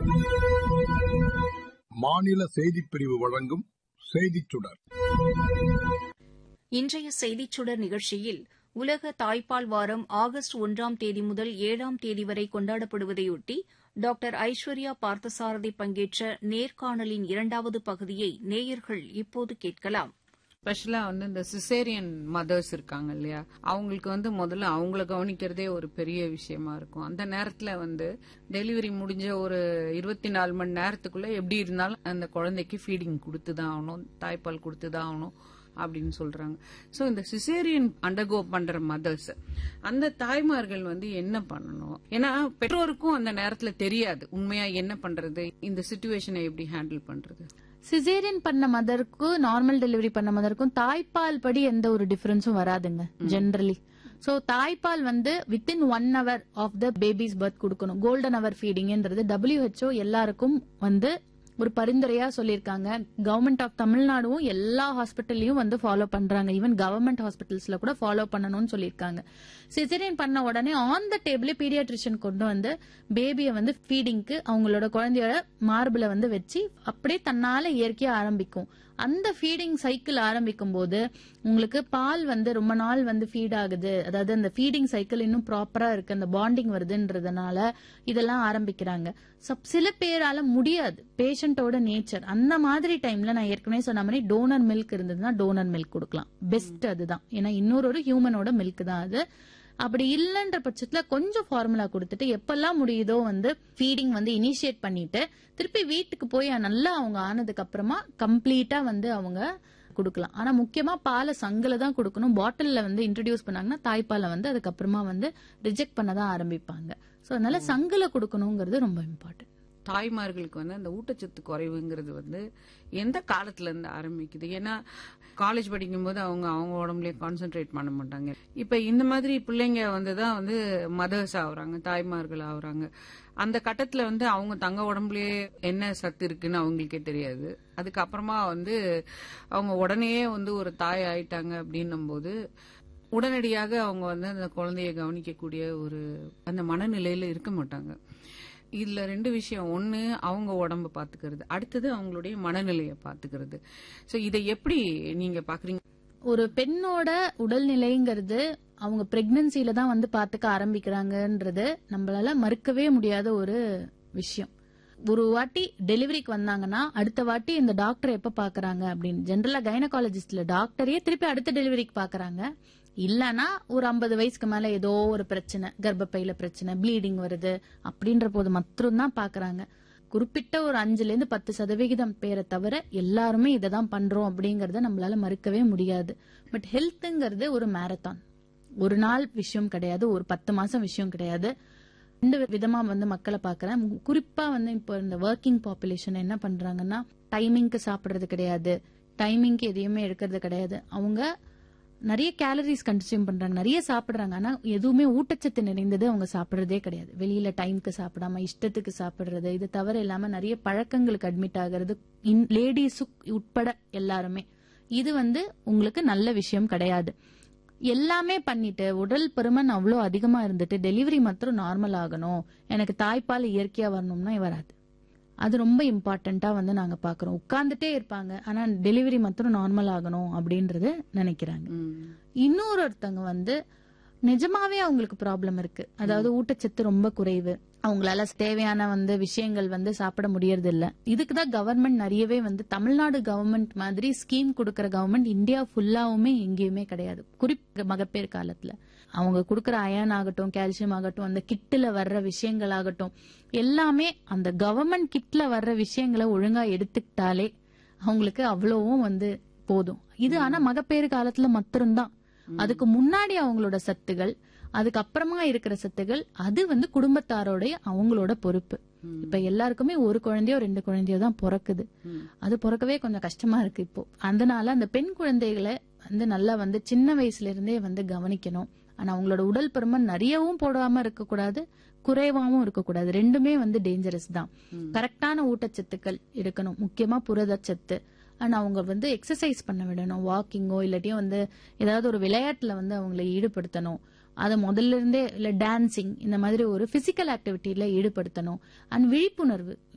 மாநில செய்திப் பிரிவு வழங்கும் செய்திச் சுடர் இன்றைய செய்திச் சுடர் நிகழ்ச்சியில் உலக தாய்ப்பால் வாரம் ஆகஸ்ட் ஒன்றாம் தேதி முதல் ஏழாம் தேதி வரை கொண்டாடப்படுவதையொட்டி டாக்டர் ஐஸ்வர்யா பார்த்தசாரதி பங்கேற்ற நேர்காணலின் இரண்டாவது பகுதியை நேயர்கள் இப்போது கேட்கலாம் ஸ்பெஷலா வந்து இந்த சிசேரியன் மதர்ஸ் இருக்காங்க இல்லையா அவங்களுக்கு வந்து முதல்ல அவங்கள கவனிக்கிறதே ஒரு பெரிய விஷயமா இருக்கும் அந்த நேரத்துல வந்து டெலிவரி முடிஞ்ச ஒரு இருபத்தி நாலு மணி நேரத்துக்குள்ள எப்படி இருந்தாலும் அந்த குழந்தைக்கு ஃபீடிங் கொடுத்துதான் ஆகணும் தாய்ப்பால் கொடுத்துதான் ஆகணும் அப்படின்னு சொல்றாங்க சோ இந்த சிசேரியன் அண்டர்கோ பண்ற மதர்ஸ் அந்த தாய்மார்கள் வந்து என்ன பண்ணணும் ஏன்னா பெற்றோருக்கும் அந்த நேரத்துல தெரியாது உண்மையா என்ன பண்றது இந்த சுச்சுவேஷனை எப்படி ஹேண்டில் பண்றது சிசேரியன் பண்ண மதருக்கும் நார்மல் டெலிவரி பண்ண மதருக்கும் தாய்ப்பால் படி எந்த ஒரு டிஃபரன்ஸும் வராதுங்க ஜென்ரலி சோ தாய்ப்பால் வந்து within one hour of the baby's birth கொடுக்கணும் கோல்டன் ஹவர் ஃபீடிங்ன்றது WHO எல்லாருக்கும் வந்து ஒரு பரிந்துரையா சொல்லியிருக்காங்க கவர்மெண்ட் ஆஃப் தமிழ்நாடும் எல்லா ஹாஸ்பிட்டல்லையும் வந்து ஃபாலோ பண்றாங்க ஈவன் கவர்மெண்ட் ஹாஸ்பிட்டல்ஸ்ல கூட ஃபாலோ பண்ணணும்னு சொல்லியிருக்காங்க சிசேரியன் பண்ண உடனே ஆன் த டேபிளே பீடியாட்ரிஷியன் கொண்டு வந்து பேபியை வந்து ஃபீடிங்க்கு அவங்களோட குழந்தையோட மார்பிள வந்து வச்சு அப்படியே தன்னால இயற்கையா ஆரம்பிக்கும் அந்த ஃபீடிங் சைக்கிள் ஆரம்பிக்கும் போது உங்களுக்கு பால் வந்து ரொம்ப நாள் வந்து ஃபீட் ஆகுது அதாவது அந்த ஃபீடிங் சைக்கிள் இன்னும் ப்ராப்பரா இருக்கு அந்த பாண்டிங் வருதுன்றதுனால இதெல்லாம் ஆரம்பிக்கிறாங்க சப்- சில பேரால முடியாது பேஷண்டோட நேச்சர் அந்த மாதிரி டைம்ல நான் ஏற்கனவே சொன்ன மாதிரி டோனர் மில்க் இருந்ததுன்னா டோனர் மில்க் கொடுக்கலாம் பெஸ்ட் அதுதான் ஏன்னா இன்னொரு ஒரு ஹியூமனோட மில்க் தான் அது அப்படி இல்லைன்ற பட்சத்துல கொஞ்சம் ஃபார்முலா கொடுத்துட்டு எப்பெல்லாம் முடியுதோ வந்து ஃபீடிங் வந்து இனிஷியேட் பண்ணிட்டு திருப்பி வீட்டுக்கு போய் நல்லா அவங்க ஆனதுக்கு அப்புறமா கம்ப்ளீட்டா வந்து அவங்க கொடுக்கலாம் ஆனா முக்கியமா பாலை சங்குல தான் கொடுக்கணும் பாட்டில்ல வந்து இன்ட்ரடியூஸ் பண்ணாங்கன்னா தாய்ப்பாலை வந்து அதுக்கப்புறமா வந்து ரிஜெக்ட் பண்ண தான் ஆரம்பிப்பாங்க சோ அதனால சங்குல கொடுக்கணுங்கிறது ரொம்ப இம்பார்ட்டன்ட் தாய்மார்களுக்கு வந்து அந்த ஊட்டச்சத்து குறைவுங்கிறது வந்து எந்த காலத்துல இருந்து ஆரம்பிக்குது ஏன்னா காலேஜ் படிக்கும்போது அவங்க அவங்க உடம்புலயே கான்சென்ட்ரேட் பண்ண மாட்டாங்க இப்ப இந்த மாதிரி பிள்ளைங்க வந்து தான் வந்து மதர்ஸ் ஆகுறாங்க தாய்மார்கள் ஆகுறாங்க அந்த கட்டத்துல வந்து அவங்க தங்க உடம்புலயே என்ன சத்து இருக்குன்னு அவங்களுக்கே தெரியாது அதுக்கப்புறமா வந்து அவங்க உடனே வந்து ஒரு தாய் ஆயிட்டாங்க அப்படின்னும் போது உடனடியாக அவங்க வந்து அந்த குழந்தைய கவனிக்கக்கூடிய ஒரு அந்த மனநிலையில இருக்க மாட்டாங்க இதுல ரெண்டு விஷயம் ஒண்ணு அவங்க உடம்ப பாத்துக்கிறது அடுத்தது அவங்களுடைய மனநிலையை பாத்துக்கிறது சோ இதை எப்படி நீங்க பாக்குறீங்க ஒரு பெண்ணோட உடல்நிலைங்கிறது அவங்க பிரெக்னன்சில தான் வந்து பாத்துக்க ஆரம்பிக்கிறாங்கன்றது நம்மளால மறுக்கவே முடியாத ஒரு விஷயம் ஒரு வாட்டி டெலிவரிக்கு வந்தாங்கன்னா அடுத்த வாட்டி இந்த டாக்டர் எப்ப பாக்குறாங்க அப்படின்னு ஜென்ரலா கைனகாலஜிஸ்ட்ல டாக்டரே திருப்பி அடுத்த டெலிவரிக்கு பாக்குறாங்க இல்லனா ஒரு ஐம்பது வயசுக்கு மேல ஏதோ ஒரு பிரச்சனை கர்ப்பப்பையில பிரச்சனை ப்ளீடிங் வருது அப்படின்ற போது மட்டும் தான் பாக்குறாங்க குறிப்பிட்ட ஒரு அஞ்சுல இருந்து பத்து சதவிகிதம் பேரை தவிர எல்லாருமே இதை தான் பண்றோம் அப்படிங்கறத நம்மளால மறுக்கவே முடியாது பட் ஹெல்த்ங்கிறது ஒரு மேரத்தான் ஒரு நாள் விஷயம் கிடையாது ஒரு பத்து மாசம் விஷயம் கிடையாது ரெண்டு விதமா வந்து மக்களை பாக்குறேன் குறிப்பா வந்து இப்போ இந்த ஒர்க்கிங் பாப்புலேஷன் என்ன பண்றாங்கன்னா டைமிங்க்கு சாப்பிடுறது கிடையாது டைமிங்க்கு எதையுமே எடுக்கிறது கிடையாது அவங்க நிறைய கேலரிஸ் கன்சியூம் பண்றாங்க நிறைய சாப்பிடுறாங்க ஆனா எதுவுமே ஊட்டச்சத்து நிறைந்தது அவங்க சாப்பிடுறதே கிடையாது வெளியில டைம்க்கு சாப்பிடாம இஷ்டத்துக்கு சாப்பிடுறது இது தவிர இல்லாம நிறைய பழக்கங்களுக்கு அட்மிட் ஆகிறது லேடிஸு உட்பட எல்லாருமே இது வந்து உங்களுக்கு நல்ல விஷயம் கிடையாது எல்லாமே பண்ணிட்டு உடல் பருமன் அவ்வளோ அதிகமா இருந்துட்டு டெலிவரி மாத்திரம் நார்மல் ஆகணும் எனக்கு தாய்ப்பால் இயற்கையா வரணும்னா வராது அது ரொம்ப இம்பார்ட்டண்டா வந்து நாங்க பாக்குறோம் உட்கார்ந்துட்டே இருப்பாங்க ஆனா டெலிவரி மாத்திரம் நார்மல் ஆகணும் அப்படின்றது நினைக்கிறாங்க ம், இன்னொரு ஒருத்தங்க வந்து நிஜமாவே அவங்களுக்கு ப்ராப்ளம் இருக்கு அதாவது ஊட்டச்சத்து ரொம்ப குறைவு அவங்களால தேவையான வந்து விஷயங்கள் வந்து சாப்பிட முடியறது இல்ல இதுக்குதான் கவர்மெண்ட் நிறையவே வந்து தமிழ்நாடு கவர்மெண்ட் மாதிரி ஸ்கீம் கொடுக்கற கவர்மெண்ட் இந்தியா ஃபுல்லாவுமே எங்கேயுமே கிடையாது குறிப்பு மகப்பேறு காலத்துல அவங்க கொடுக்கற அயன் ஆகட்டும் கால்சியம் ஆகட்டும் அந்த கிட்ல வர்ற விஷயங்கள் ஆகட்டும் எல்லாமே அந்த கவர்மெண்ட் கிட்ல வர்ற விஷயங்களை ஒழுங்கா எடுத்துக்கிட்டாலே அவங்களுக்கு அவ்வளவும் வந்து போதும் இது ஆனா மகப்பேறு காலத்துல மாத்திரம்தான் அதுக்கு முன்னாடி அவங்களோட சத்துகள் அதுக்கப்புறமா இருக்கிற சத்துகள் அது வந்து குடும்பத்தாரோடைய அவங்களோட பொறுப்பு இப்ப எல்லாருக்குமே ஒரு குழந்தையோ ரெண்டு குழந்தையோ தான் பிறக்குது ம். அது பிறக்கவே கொஞ்சம் கஷ்டமா இருக்கு இப்போ அதனால அந்த பெண் குழந்தைகளை வந்து நல்லா வந்து சின்ன வயசுல இருந்தே வந்து கவனிக்கணும் ஆனா அவங்களோட உடல் பருமன் நிறையவும் போடாம இருக்க கூடாது குறைவாவும் இருக்கக்கூடாது ரெண்டுமே வந்து டேஞ்சரஸ் தான் கரெக்டான ஊட்டச்சத்துக்கள் இருக்கணும் முக்கியமா புரதச்சத்து அண்ட் அவங்க வந்து எக்ஸசைஸ் பண்ண விடணும் வாக்கிங்கோ இல்லாட்டியும் வந்து ஏதாவது ஒரு விளையாட்டுல வந்து அவங்களை ஈடுபடுத்தணும் அதை முதல்ல இருந்தே இல்ல டான்சிங் இந்த மாதிரி ஒரு பிசிக்கல் ஆக்டிவிட்டியில ஈடுபடுத்தணும் அண்ட் விழிப்புணர்வு